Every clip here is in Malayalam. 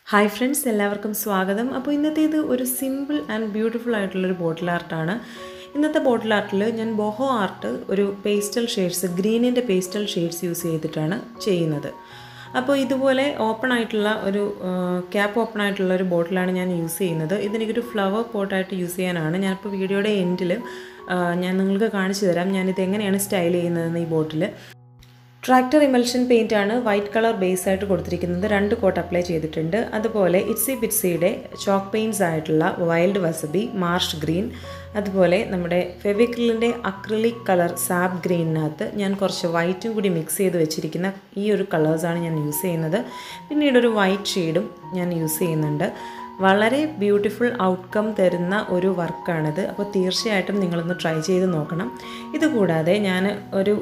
ഹായ് ഫ്രണ്ട്സ് എല്ലാവർക്കും സ്വാഗതം അപ്പോൾ ഇന്നത്തേത് ഒരു സിമ്പിൾ ആൻഡ് ബ്യൂട്ടിഫുൾ ആയിട്ടുള്ളൊരു ബോട്ടിൽ ആർട്ടാണ് ഇന്നത്തെ ബോട്ടിൽ ആർട്ടിൽ ഞാൻ ബോഹോ ആർട്ട് ഒരു പേസ്റ്റൽ ഷെയ്ഡ്സ് ഗ്രീനിൻ്റെ പേസ്റ്റൽ ഷെയ്ഡ്സ് യൂസ് ചെയ്തിട്ടാണ് ചെയ്യുന്നത് അപ്പോൾ ഇതുപോലെ ഓപ്പൺ ആയിട്ടുള്ള ഒരു ക്യാപ്പ് ഓപ്പൺ ആയിട്ടുള്ള ഒരു ബോട്ടിലാണ് ഞാൻ യൂസ് ചെയ്യുന്നത് ഇതെനിക്കൊരു ഫ്ലവർ പോട്ടായിട്ട് യൂസ് ചെയ്യാനാണ് ഞാനിപ്പോൾ വീഡിയോയുടെ എൻഡിൽ ഞാൻ നിങ്ങൾക്ക് കാണിച്ചു തരാം ഞാനിത് എങ്ങനെയാണ് സ്റ്റൈൽ ചെയ്യുന്നതെന്ന് ഈ ബോട്ടിൽ ട്രാക്ടർ ഇമൽഷൻ പെയിൻ്റ് ആണ് വൈറ്റ് കളർ ബേസ് ആയിട്ട് കൊടുത്തിരിക്കുന്നത് രണ്ട് കോട്ട് അപ്ലൈ ചെയ്തിട്ടുണ്ട് അതുപോലെ ഇറ്റ്സി ബിറ്റ്സിയുടെ ചോക്ക് പെയിൻറ്റ്സ് ആയിട്ടുള്ള വൈൽഡ് വസബി മാർഷ് ഗ്രീൻ അതുപോലെ നമ്മുടെ ഫെവിക്രിലിൻ്റെ അക്രിലിക് കളർ സാബ് ഗ്രീനിനകത്ത് ഞാൻ കുറച്ച് വൈറ്റും കൂടി മിക്സ് ചെയ്ത് വെച്ചിരിക്കുന്ന ഈ ഒരു കളേഴ്സാണ് ഞാൻ യൂസ് ചെയ്യുന്നത് പിന്നീട് ഒരു വൈറ്റ് ഷെയ്ഡും ഞാൻ യൂസ് ചെയ്യുന്നുണ്ട് വളരെ ബ്യൂട്ടിഫുൾ ഔട്ട്കം തരുന്ന ഒരു വർക്കാണിത് അപ്പോൾ തീർച്ചയായിട്ടും നിങ്ങളൊന്ന് ട്രൈ ചെയ്ത് നോക്കണം ഇതുകൂടാതെ ഞാൻ ഒരു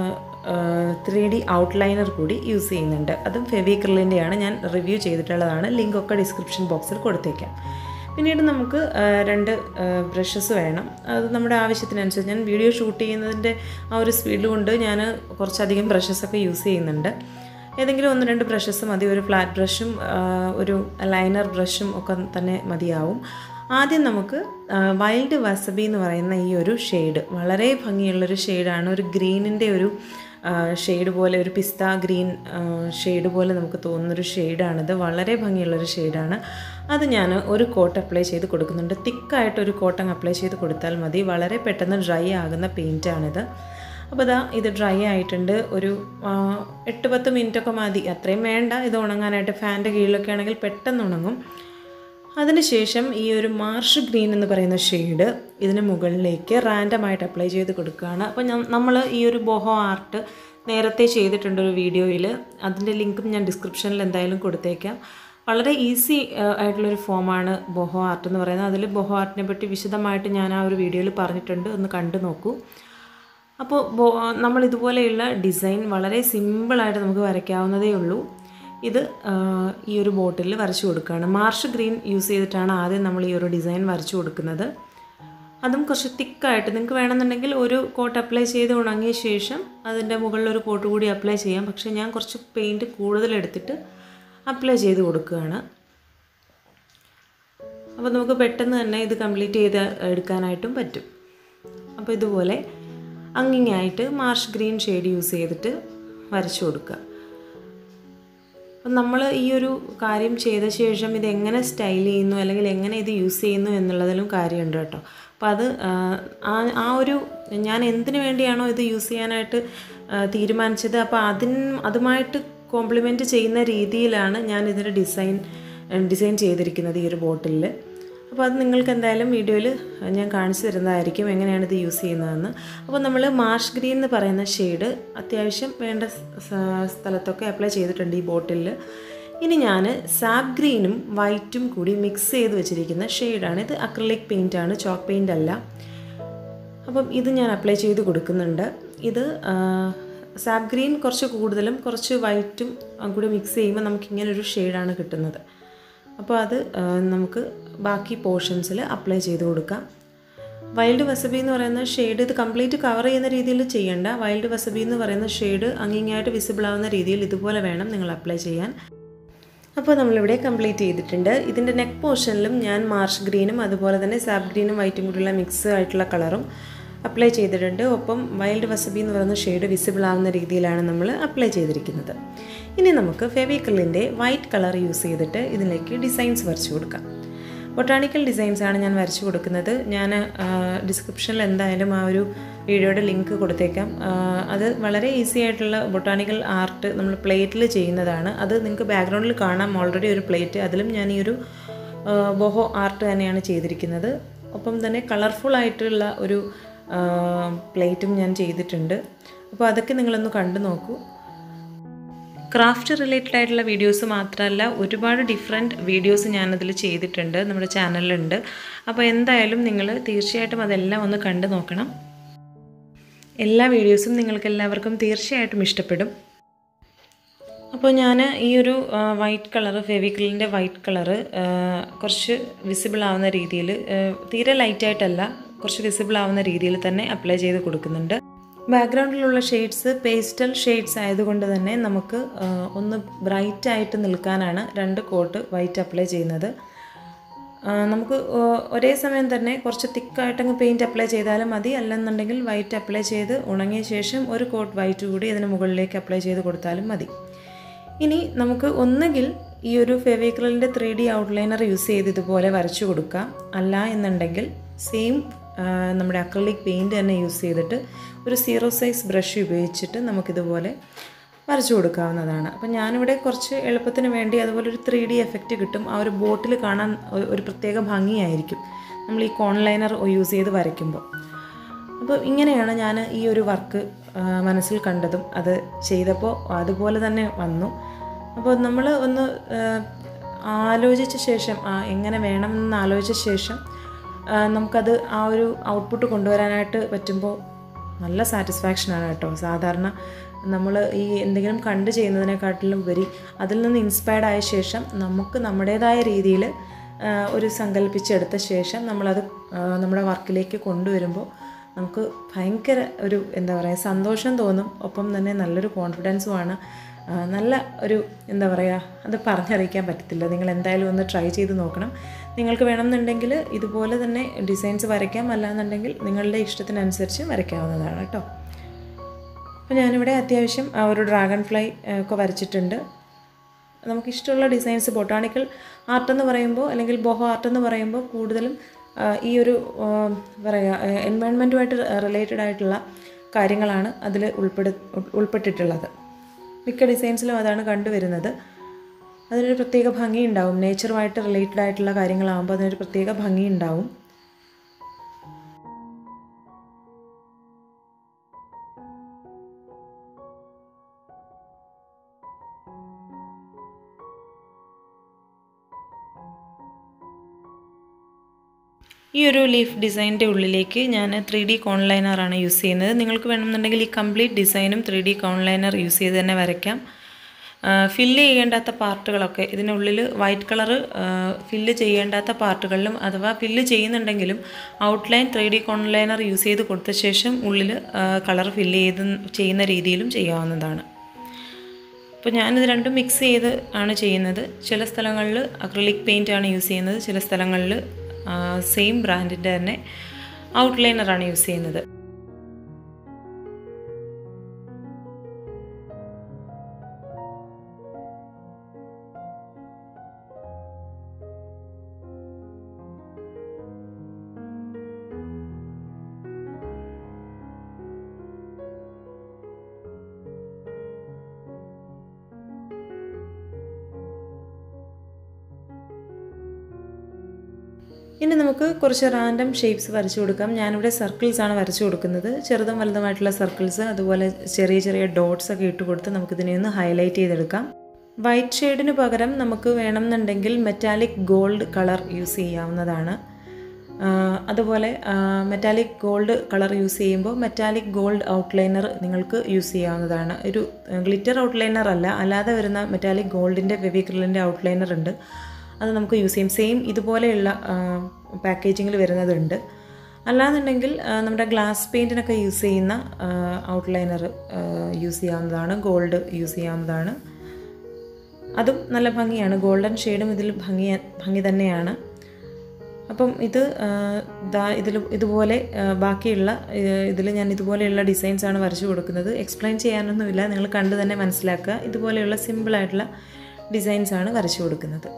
ത്രീ ഡി ഔട്ട്ലൈനർ കൂടി യൂസ് ചെയ്യുന്നുണ്ട് അതും ഫെവിക്രിലിൻ്റെയാണ് ഞാൻ റിവ്യൂ ചെയ്തിട്ടുള്ളതാണ് ലിങ്കൊക്കെ ഡിസ്ക്രിപ്ഷൻ ബോക്സിൽ കൊടുത്തേക്കാം പിന്നീട് നമുക്ക് രണ്ട് ബ്രഷസ് വേണം അത് നമ്മുടെ ആവശ്യത്തിനനുസരിച്ച് ഞാൻ വീഡിയോ ഷൂട്ട് ചെയ്യുന്നതിൻ്റെ ആ ഒരു സ്പീഡ് കൊണ്ട് ഞാൻ കുറച്ചധികം ബ്രഷസൊക്കെ യൂസ് ചെയ്യുന്നുണ്ട് ഏതെങ്കിലും ഒന്ന് രണ്ട് ബ്രഷസ് മതി ഒരു ഫ്ലാറ്റ് ബ്രഷും ഒരു ലൈനർ ബ്രഷും ഒക്കെ തന്നെ മതിയാവും ആദ്യം നമുക്ക് വൈൽഡ് വസബി എന്ന് പറയുന്ന ഈ ഒരു ഷെയ്ഡ് വളരെ ഭംഗിയുള്ളൊരു ഷെയ്ഡാണ് ഒരു ഗ്രീനിൻ്റെ ഒരു ഷെയ്ഡ് പോലെ ഒരു പിസ്ത ഗ്രീൻ ഷെയ്ഡ് പോലെ നമുക്ക് തോന്നുന്നൊരു ഷെയ്ഡാണിത് വളരെ ഭംഗിയുള്ളൊരു ഷെയ്ഡാണ് അത് ഞാൻ ഒരു കോട്ട് അപ്ലൈ ചെയ്ത് കൊടുക്കുന്നുണ്ട് തിക്കായിട്ട് ഒരു കോട്ടങ് അപ്ലൈ ചെയ്ത് കൊടുത്താൽ മതി വളരെ പെട്ടെന്ന് ഡ്രൈ ആകുന്ന പെയിൻറ്റാണിത് അപ്പോൾ ഇതാ ഇത് ഡ്രൈ ആയിട്ടുണ്ട് ഒരു എട്ട് പത്ത് മിനിറ്റൊക്കെ മതി അത്രയും വേണ്ട ഇത് ഉണങ്ങാനായിട്ട് ഫാൻ്റെ കീഴിലൊക്കെ ആണെങ്കിൽ പെട്ടെന്ന് ഉണങ്ങും അതിനുശേഷം ഈ ഒരു മാർഷ് ഗ്രീൻ എന്ന് പറയുന്ന ഷെയ്ഡ് ഇതിന് മുകളിലേക്ക് റാൻഡമായിട്ട് അപ്ലൈ ചെയ്ത് കൊടുക്കുകയാണ് അപ്പോൾ നമ്മൾ ഈ ഒരു ബോഹോ ആർട്ട് നേരത്തെ ചെയ്തിട്ടുണ്ട് ഒരു വീഡിയോയിൽ അതിൻ്റെ ലിങ്കും ഞാൻ ഡിസ്ക്രിപ്ഷനിൽ എന്തായാലും കൊടുത്തേക്കാം വളരെ ഈസി ആയിട്ടുള്ളൊരു ഫോമാണ് ബോഹോ ആർട്ട് എന്ന് പറയുന്നത് അതിൽ ബോഹോ ആർട്ടിനെ പറ്റി വിശദമായിട്ട് ഞാൻ ആ ഒരു വീഡിയോയിൽ പറഞ്ഞിട്ടുണ്ട് ഒന്ന് കണ്ടു നോക്കൂ അപ്പോൾ നമ്മൾ ഇതുപോലെയുള്ള ഡിസൈൻ വളരെ സിമ്പിളായിട്ട് നമുക്ക് വരയ്ക്കാവുന്നതേ ഉള്ളൂ ഇത് ഈ ഒരു ബോട്ടിൽ വരച്ചു കൊടുക്കുകയാണ് മാർഷ് ഗ്രീൻ യൂസ് ചെയ്തിട്ടാണ് ആദ്യം നമ്മൾ ഈ ഒരു ഡിസൈൻ വരച്ചു കൊടുക്കുന്നത് അതും കുറച്ച് തിക്കായിട്ട് നിങ്ങൾക്ക് വേണമെന്നുണ്ടെങ്കിൽ ഒരു കോട്ട് അപ്ലൈ ചെയ്ത് ഉണങ്ങിയ ശേഷം അതിൻ്റെ മുകളിൽ ഒരു കോട്ട് കൂടി അപ്ലൈ ചെയ്യാം പക്ഷേ ഞാൻ കുറച്ച് പെയിൻറ്റ് കൂടുതൽ എടുത്തിട്ട് അപ്ലൈ ചെയ്ത് കൊടുക്കുകയാണ് അപ്പോൾ നമുക്ക് പെട്ടെന്ന് തന്നെ ഇത് കംപ്ലീറ്റ് ചെയ്ത് എടുക്കാനായിട്ടും പറ്റും അപ്പോൾ ഇതുപോലെ അങ്ങിങ്ങായിട്ട് മാർഷ് ഗ്രീൻ ഷെയ്ഡ് യൂസ് ചെയ്തിട്ട് വരച്ചു കൊടുക്കുക അപ്പം നമ്മൾ ഈ ഒരു കാര്യം ചെയ്ത ശേഷം ഇത് എങ്ങനെ സ്റ്റൈൽ ചെയ്യുന്നു അല്ലെങ്കിൽ എങ്ങനെ ഇത് യൂസ് ചെയ്യുന്നു എന്നുള്ളതിലും കാര്യമുണ്ട് കേട്ടോ അപ്പോൾ അത് ആ ഒരു ഞാൻ എന്തിനു വേണ്ടിയാണോ ഇത് യൂസ് ചെയ്യാനായിട്ട് തീരുമാനിച്ചത് അപ്പോൾ അതിന് അതുമായിട്ട് കോംപ്ലിമെൻറ്റ് ചെയ്യുന്ന രീതിയിലാണ് ഞാൻ ഇതിൻ്റെ ഡിസൈൻ ഡിസൈൻ ചെയ്തിരിക്കുന്നത് ഈ ഒരു ബോട്ടിലിൽ അപ്പോൾ അത് നിങ്ങൾക്ക് എന്തായാലും വീഡിയോയിൽ ഞാൻ കാണിച്ചു തരുന്നതായിരിക്കും എങ്ങനെയാണ് ഇത് യൂസ് ചെയ്യുന്നതെന്ന് അപ്പോൾ നമ്മൾ മാർഷ് ഗ്രീൻ എന്ന് പറയുന്ന ഷെയ്ഡ് അത്യാവശ്യം വേണ്ട സ്ഥലത്തൊക്കെ അപ്ലൈ ചെയ്തിട്ടുണ്ട് ഈ ബോട്ടിലിൽ ഇനി ഞാൻ സാബ് ഗ്രീനും വൈറ്റും കൂടി മിക്സ് ചെയ്ത് വെച്ചിരിക്കുന്ന ഷെയ്ഡാണ് ഇത് അക്രലിക് പെയിൻ്റ് ആണ് ചോക്ക് പെയിൻ്റ് അല്ല അപ്പം ഇത് ഞാൻ അപ്ലൈ ചെയ്ത് കൊടുക്കുന്നുണ്ട് ഇത് സാബ് ഗ്രീൻ കുറച്ച് കൂടുതലും കുറച്ച് വൈറ്റും കൂടി മിക്സ് ചെയ്യുമ്പോൾ നമുക്ക് ഇങ്ങനെ ഒരു ഷെയ്ഡാണ് കിട്ടുന്നത് അപ്പോൾ അത് നമുക്ക് ബാക്കി പോർഷൻസിൽ അപ്ലൈ ചെയ്ത് കൊടുക്കാം വൈൽഡ് വസബി എന്ന് പറയുന്ന ഷെയ്ഡ് ഇത് കംപ്ലീറ്റ് കവർ ചെയ്യുന്ന രീതിയിൽ ചെയ്യേണ്ട വൈൽഡ് വസബി എന്ന് പറയുന്ന ഷെയ്ഡ് അങ്ങിങ്ങായിട്ട് വിസിബിൾ ആവുന്ന രീതിയിൽ ഇതുപോലെ വേണം നിങ്ങൾ അപ്ലൈ ചെയ്യാൻ അപ്പോൾ നമ്മളിവിടെ കംപ്ലീറ്റ് ചെയ്തിട്ടുണ്ട് ഇതിൻ്റെ നെക്ക് പോർഷനിലും ഞാൻ മാർഷ് ഗ്രീനും അതുപോലെ തന്നെ സാബ് ഗ്രീനും വൈറ്റും കൂടിയുള്ള മിക്സ് ആയിട്ടുള്ള കളറും അപ്ലൈ ചെയ്തിട്ടുണ്ട് ഒപ്പം വൈൽഡ് വസബി എന്ന് പറയുന്ന ഷെയ്ഡ് വിസിബിൾ ആവുന്ന രീതിയിലാണ് നമ്മൾ അപ്ലൈ ചെയ്തിരിക്കുന്നത് ഇനി നമുക്ക് ഫെവിക്രിലിൻ്റെ വൈറ്റ് കളർ യൂസ് ചെയ്തിട്ട് ഇതിലേക്ക് ഡിസൈൻസ് വരച്ചു കൊടുക്കാം ബൊട്ടാണിക്കൽ ഡിസൈൻസ് ആണ് ഞാൻ വരച്ചു കൊടുക്കുന്നത് ഞാൻ ഡിസ്ക്രിപ്ഷനിൽ എന്തായാലും ആ ഒരു വീഡിയോയുടെ ലിങ്ക് കൊടുത്തേക്കാം അത് വളരെ ഈസി ആയിട്ടുള്ള ബൊട്ടാണിക്കൽ ആർട്ട് നമ്മൾ പ്ലേറ്റിൽ ചെയ്യുന്നതാണ് അത് നിങ്ങൾക്ക് ബാക്ക്ഗ്രൗണ്ടിൽ കാണാം ഓൾറെഡി ഒരു പ്ലേറ്റ് അതിലും ഞാൻ ഈ ഒരു ബോഹോ ആർട്ട് തന്നെയാണ് ചെയ്തിരിക്കുന്നത് ഒപ്പം തന്നെ കളർഫുൾ ആയിട്ടുള്ള ഒരു പ്ലേറ്റും ഞാൻ ചെയ്തിട്ടുണ്ട് അപ്പോൾ അതൊക്കെ നിങ്ങളൊന്ന് കണ്ടു നോക്കൂ ക്രാഫ്റ്റ് റിലേറ്റഡ് ആയിട്ടുള്ള വീഡിയോസ് മാത്രമല്ല ഒരുപാട് ഡിഫറെൻറ്റ് വീഡിയോസ് ഞാനതിൽ ചെയ്തിട്ടുണ്ട് നമ്മുടെ ചാനലിലുണ്ട് അപ്പോൾ എന്തായാലും നിങ്ങൾ തീർച്ചയായിട്ടും അതെല്ലാം ഒന്ന് കണ്ടു നോക്കണം എല്ലാ വീഡിയോസും നിങ്ങൾക്ക് എല്ലാവർക്കും തീർച്ചയായിട്ടും ഇഷ്ടപ്പെടും അപ്പോൾ ഞാൻ ഈ ഒരു വൈറ്റ് കളറ് ഫെവിക്രിലിൻ്റെ വൈറ്റ് കളറ് കുറച്ച് വിസിബിൾ ആവുന്ന രീതിയിൽ തീരെ ലൈറ്റായിട്ടല്ല കുറച്ച് വിസിബിൾ ആവുന്ന രീതിയിൽ തന്നെ അപ്ലൈ ചെയ്ത് കൊടുക്കുന്നുണ്ട് ബാക്ക്ഗ്രൗണ്ടിലുള്ള ഷെയ്ഡ്സ് പേസ്റ്റൽ ഷെയ്ഡ്സ് ആയതുകൊണ്ട് തന്നെ നമുക്ക് ആ, ഒന്ന് ബ്രൈറ്റ് ആയിട്ട് നിൽക്കാനാണ് രണ്ട് കോട്ട് വൈറ്റ് അപ്ലൈ ചെയ്യുന്നത് ആ, നമുക്ക് ഒ- ഒരേ സമയം തന്നെ കുറച്ച് തിക്കായിട്ടങ്ങ് പെയിൻറ്റ് അപ്ലൈ ചെയ്താലും മതി അല്ലെന്നുണ്ടെങ്കിൽ വൈറ്റ് അപ്ലൈ ചെയ്ത് ഉണങ്ങിയ ശേഷം ഒരു കോട്ട് വൈറ്റ് കൂടി ഇതിന് മുകളിലേക്ക് അപ്ലൈ ചെയ്ത് കൊടുത്താലും മതി ഇനി നമുക്ക് ഒന്നുകിൽ ഈ ഒരു ഫെവിക്രലിൻ്റെ ത്രീ ഡി ഔട്ട്ലൈനർ യൂസ് ചെയ്ത് ഇതുപോലെ വരച്ചു കൊടുക്കാം അല്ല എന്നുണ്ടെങ്കിൽ സെയിം നമ്മുടെ അക്രലിക് പെയിൻറ്റ് തന്നെ യൂസ് ചെയ്തിട്ട് ഒരു സീറോ സൈസ് ബ്രഷ് ഉപയോഗിച്ചിട്ട് നമുക്കിതുപോലെ വരച്ചു കൊടുക്കാവുന്നതാണ് അപ്പം ഞാനിവിടെ കുറച്ച് എളുപ്പത്തിന് വേണ്ടി അതുപോലെ ഒരു ത്രീ ഡി എഫക്റ്റ് കിട്ടും ആ ഒരു ബോട്ടിൽ കാണാൻ ഒ- ഒരു പ്രത്യേക ഭംഗിയായിരിക്കും നമ്മൾ ഈ കോൺലൈനർ യൂസ് ചെയ്ത് വരയ്ക്കുമ്പോൾ അപ്പോൾ ഇങ്ങനെയാണ് ഞാൻ ഈ ഒരു വർക്ക് മനസ്സിൽ കണ്ടതും അത് ചെയ്തപ്പോൾ അതുപോലെ തന്നെ വന്നു അപ്പോൾ നമ്മൾ ഒന്ന് ആ, ആലോചിച്ച ശേഷം ആ, എങ്ങനെ വേണമെന്ന് ആലോചിച്ച ശേഷം ആ, നമുക്കത് ആ ഒരു ഔട്ട്പുട്ട് കൊണ്ടുവരാനായിട്ട് പറ്റുമ്പോൾ നല്ല സാറ്റിസ്ഫാക്ഷനാണ് കേട്ടോ സാധാരണ നമ്മൾ ഈ എന്തെങ്കിലും കണ്ട് ചെയ്യുന്നതിനെക്കാട്ടിലും ഉപരി അതിൽ നിന്ന് ഇൻസ്പയർഡ് ആയ ശേഷം നമുക്ക് നമ്മുടേതായ രീതിയിൽ ഒരു സങ്കല്പിച്ചെടുത്ത ശേഷം നമ്മളത് ആ, നമ്മുടെ വർക്കിലേക്ക് കൊണ്ടുവരുമ്പോൾ നമുക്ക് ഭയങ്കര ഒരു എന്താ പറയുക സന്തോഷം തോന്നും ഒപ്പം തന്നെ നല്ലൊരു കോൺഫിഡൻസുമാണ് ആ, നല്ല ഒരു എന്താ പറയുക അത് പറഞ്ഞറിയിക്കാൻ പറ്റത്തില്ല നിങ്ങൾ എന്തായാലും ഒന്ന് ട്രൈ ചെയ്ത് നോക്കണം നിങ്ങൾക്ക് വേണമെന്നുണ്ടെങ്കിൽ ഇതുപോലെ തന്നെ ഡിസൈൻസ് വരയ്ക്കാം അല്ലാന്നുണ്ടെങ്കിൽ നിങ്ങളുടെ ഇഷ്ടത്തിനനുസരിച്ച് വരയ്ക്കാവുന്നതാണ് കേട്ടോ അപ്പോൾ ഞാനിവിടെ അത്യാവശ്യം ആ ഒരു ഡ്രാഗൺ ഫ്ലൈ ഒക്കെ വരച്ചിട്ടുണ്ട് നമുക്കിഷ്ടമുള്ള ഡിസൈൻസ് ബൊട്ടാണിക്കൽ ആർട്ട് എന്ന് പറയുമ്പോൾ അല്ലെങ്കിൽ ബൊഹോ ആർട്ട് എന്ന് പറയുമ്പോൾ കൂടുതലും ആ, ഈ ഒരു ആ, പറയുക എൻവയൺമെൻറ്റുമായിട്ട് റിലേറ്റഡ് ആയിട്ടുള്ള കാര്യങ്ങളാണ് അതിൽ ഉൾപ്പെടു ഉൾ- ഉൾപ്പെട്ടിട്ടുള്ളത് മിക്ക ഡിസൈൻസിലും അതാണ് കണ്ടുവരുന്നത് അതിനൊരു പ്രത്യേക ഭംഗി ഉണ്ടാവും നേച്ചറുമായിട്ട് റിലേറ്റഡ് ആയിട്ടുള്ള കാര്യങ്ങളാകുമ്പോൾ അതിനൊരു പ്രത്യേക ഭംഗി ഉണ്ടാവും ഈ ഒരു ലീഫ് ഡിസൈനിൻ്റെ ഉള്ളിലേക്ക് ഞാൻ ത്രീ ഡി കോൺലൈനറാണ് യൂസ് ചെയ്യുന്നത് നിങ്ങൾക്ക് വേണമെന്നുണ്ടെങ്കിൽ ഈ കംപ്ലീറ്റ് ഡിസൈനും ത്രീ ഡി കോൺലൈനർ യൂസ് ചെയ്ത് തന്നെ വരയ്ക്കാം ഫില്ല് ചെയ്യേണ്ടാത്ത പാർട്ടുകളൊക്കെ ഇതിനുള്ളിൽ വൈറ്റ് കളറ് ഫില്ല് ചെയ്യേണ്ടാത്ത പാർട്ടുകളിലും അഥവാ ഫില്ല് ചെയ്യുന്നുണ്ടെങ്കിലും outline three D cone liner use ചെയ്ത് കൊടുത്ത ശേഷം ഉള്ളിൽ കളർ ഫില്ല് ചെയ്ത് ചെയ്യുന്ന രീതിയിലും ചെയ്യാവുന്നതാണ് അപ്പോൾ ഞാനിത് രണ്ടും മിക്സ് ചെയ്ത് ആണ് ചെയ്യുന്നത് ചില സ്ഥലങ്ങളിൽ അക്രിലിക് പെയിൻ്റ് ആണ് യൂസ് ചെയ്യുന്നത് ചില സ്ഥലങ്ങളിൽ സെയിം ബ്രാൻഡിൻ്റെ തന്നെ ഔട്ട്ലൈനറാണ് യൂസ് ചെയ്യുന്നത് ഇനി നമുക്ക് കുറച്ച് റാൻഡം ഷേപ്സ് വരച്ചു കൊടുക്കാം ഞാനിവിടെ സർക്കിൾസ് ആണ് വരച്ചു കൊടുക്കുന്നത് ചെറുതും വലുതുമായിട്ടുള്ള സർക്കിൾസ് അതുപോലെ ചെറിയ ചെറിയ ഡോട്ട്സ് ഒക്കെ ഇട്ട് കൊടുത്ത് നമുക്കിതിനെ ഒന്ന് ഹൈലൈറ്റ് ചെയ്തെടുക്കാം വൈറ്റ് ഷെയ്ഡിന് പകരം നമുക്ക് വേണമെന്നുണ്ടെങ്കിൽ മെറ്റാലിക് ഗോൾഡ് കളർ യൂസ് ചെയ്യാവുന്നതാണ് ആ, അതുപോലെ മെറ്റാലിക് ഗോൾഡ് കളർ യൂസ് ചെയ്യുമ്പോൾ മെറ്റാലിക് ഗോൾഡ് ഔട്ട്ലൈനർ നിങ്ങൾക്ക് യൂസ് ചെയ്യാവുന്നതാണ് ഒരു ഗ്ലിറ്റർ ഔട്ട്ലൈനർ അല്ല അല്ലാതെ വരുന്ന മെറ്റാലിക് ഗോൾഡിൻ്റെ ഫെവിക്രിലിൻ്റെ ഔട്ട്ലൈനർ ഉണ്ട് അത് നമുക്ക് യൂസ് ചെയ്യും സെയിം ഇതുപോലെയുള്ള പാക്കേജിങ്ങിൽ വരുന്നതുണ്ട് അല്ലാന്നുണ്ടെങ്കിൽ ആ, നമ്മുടെ ഗ്ലാസ് പെയിൻറ്റിനൊക്കെ യൂസ് ചെയ്യുന്ന ഔട്ട്ലൈനർ യൂസ് ചെയ്യാവുന്നതാണ് ഗോൾഡ് യൂസ് ചെയ്യാവുന്നതാണ് അതും നല്ല ഭംഗിയാണ് ഗോൾഡൻ ഷെയ്ഡും ഇതിൽ ഭംഗി ഭംഗി തന്നെയാണ് അപ്പം ഇത് ആ, ദാ ഇതിൽ ഇതുപോലെ ആ, ബാക്കിയുള്ള ഇതിൽ ഞാൻ ഇതുപോലെയുള്ള ഡിസൈൻസാണ് വരച്ചു കൊടുക്കുന്നത് എക്സ്പ്ലെയിൻ ചെയ്യാനൊന്നുമില്ല നിങ്ങൾ കണ്ട് തന്നെ മനസ്സിലാക്കുക ഇതുപോലെയുള്ള സിമ്പിളായിട്ടുള്ള ഡിസൈൻസാണ് വരച്ചു കൊടുക്കുന്നത്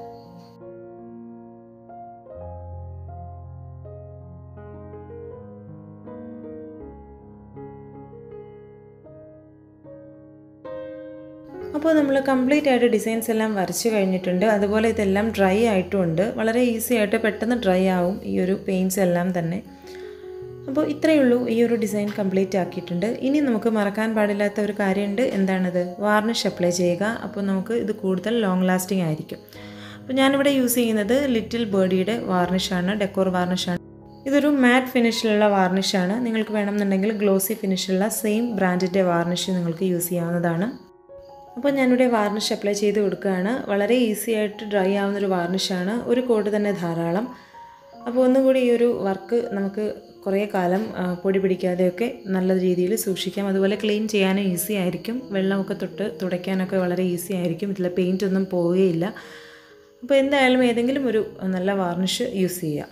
അപ്പോൾ നമ്മൾ കംപ്ലീറ്റ് ആയിട്ട് ഡിസൈൻസ് എല്ലാം വരച്ച് കഴിഞ്ഞിട്ടുണ്ട് അതുപോലെ ഇതെല്ലാം ഡ്രൈ ആയിട്ടുമുണ്ട് വളരെ ഈസി ആയിട്ട് പെട്ടെന്ന് ഡ്രൈ ആവും ഈ ഒരു പെയിൻറ്റ്സ് എല്ലാം തന്നെ അപ്പോൾ ഇത്രയേ ഉള്ളൂ ഈ ഒരു ഡിസൈൻ കംപ്ലീറ്റ് ആക്കിയിട്ടുണ്ട് ഇനി നമുക്ക് മറക്കാൻ പാടില്ലാത്ത ഒരു കാര്യമുണ്ട് എന്താണത് വാർണിഷ് അപ്ലൈ ചെയ്യുക അപ്പോൾ നമുക്ക് ഇത് കൂടുതൽ ലോങ് ലാസ്റ്റിംഗ് ആയിരിക്കും അപ്പോൾ ഞാനിവിടെ യൂസ് ചെയ്യുന്നത് ലിറ്റിൽ ബേർഡിയുടെ വാർണിഷാണ് ഡെക്കോർ വാർണിഷാണ് ഇതൊരു മാറ്റ് ഫിനിഷിലുള്ള വാർണിഷാണ് നിങ്ങൾക്ക് വേണമെന്നുണ്ടെങ്കിൽ ഗ്ലോസി ഫിനിഷുള്ള സെയിം ബ്രാൻഡിൻ്റെ വാർണിഷ് നിങ്ങൾക്ക് യൂസ് ചെയ്യാവുന്നതാണ് അപ്പോൾ ഞാനിവിടെ വാർണിഷ് അപ്ലൈ ചെയ്ത് കൊടുക്കുകയാണ് വളരെ ഈസി ആയിട്ട് ഡ്രൈ ആവുന്നൊരു വാർണിഷാണ് ഒരു കോട്ട് തന്നെ ധാരാളം അപ്പോൾ ഒന്നുകൂടി ഈ ഒരു വർക്ക് നമുക്ക് കുറേ കാലം ആ, പൊടി പിടിക്കാതെയൊക്കെ നല്ല രീതിയിൽ സൂക്ഷിക്കാം അതുപോലെ ക്ലീൻ ചെയ്യാനും ഈസി ആയിരിക്കും വെള്ളമൊക്കെ തൊട്ട് തുടയ്ക്കാനൊക്കെ വളരെ ഈസി ആയിരിക്കും ഇതിൽ പെയിൻ്റ് ഒന്നും പോവുകയില്ല അപ്പോൾ എന്തായാലും ഏതെങ്കിലും ഒരു നല്ല വാർണിഷ് യൂസ് ചെയ്യാം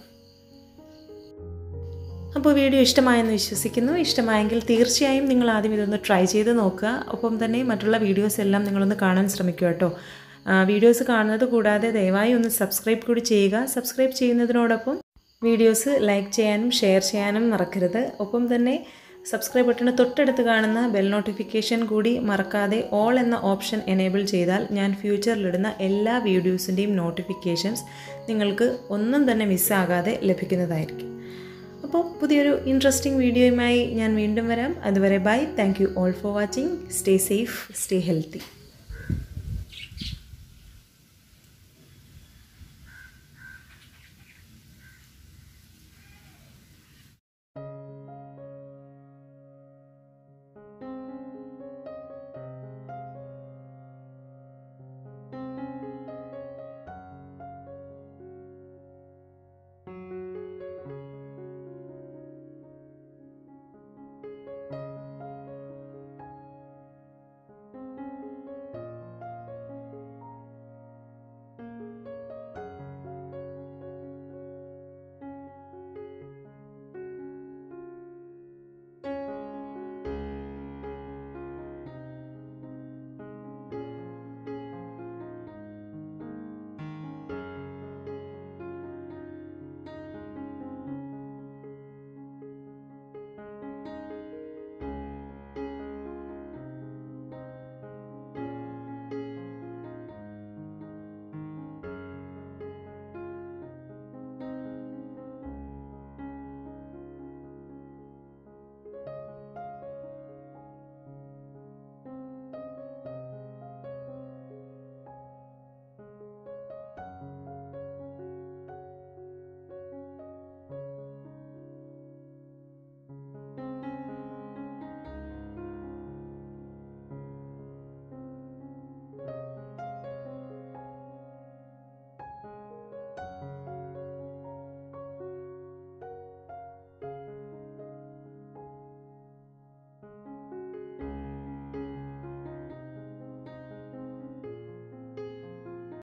അപ്പോൾ വീഡിയോ ഇഷ്ടമായെന്ന് വിശ്വസിക്കുന്നു ഇഷ്ടമായെങ്കിൽ തീർച്ചയായും നിങ്ങൾ ആദ്യം ഇതൊന്ന് ട്രൈ ചെയ്ത് നോക്കുക ഒപ്പം തന്നെ മറ്റുള്ള വീഡിയോസ് എല്ലാം നിങ്ങളൊന്ന് കാണാൻ ശ്രമിക്കുക കേട്ടോ വീഡിയോസ് കാണുന്നത് കൂടാതെ ദയവായി ഒന്ന് സബ്സ്ക്രൈബ് കൂടി ചെയ്യുക സബ്സ്ക്രൈബ് ചെയ്യുന്നതിനോടൊപ്പം വീഡിയോസ് ലൈക്ക് ചെയ്യാനും ഷെയർ ചെയ്യാനും മറക്കരുത് ഒപ്പം തന്നെ സബ്സ്ക്രൈബ് ബട്ടണ് തൊട്ടടുത്ത് കാണുന്ന ബെൽ നോട്ടിഫിക്കേഷൻ കൂടി മറക്കാതെ ഓൾ എന്ന ഓപ്ഷൻ എനേബിൾ ചെയ്താൽ ഞാൻ ഫ്യൂച്ചറിലിടുന്ന എല്ലാ വീഡിയോസിൻ്റെയും നോട്ടിഫിക്കേഷൻസ് നിങ്ങൾക്ക് ഒന്നും തന്നെ മിസ്സാകാതെ ലഭിക്കുന്നതായിരിക്കും അപ്പോൾ പുതിയൊരു ഇൻട്രസ്റ്റിംഗ് വീഡിയോയുമായി ഞാൻ വീണ്ടും വരാം അതുവരെ bye thank you all for watching stay safe stay healthy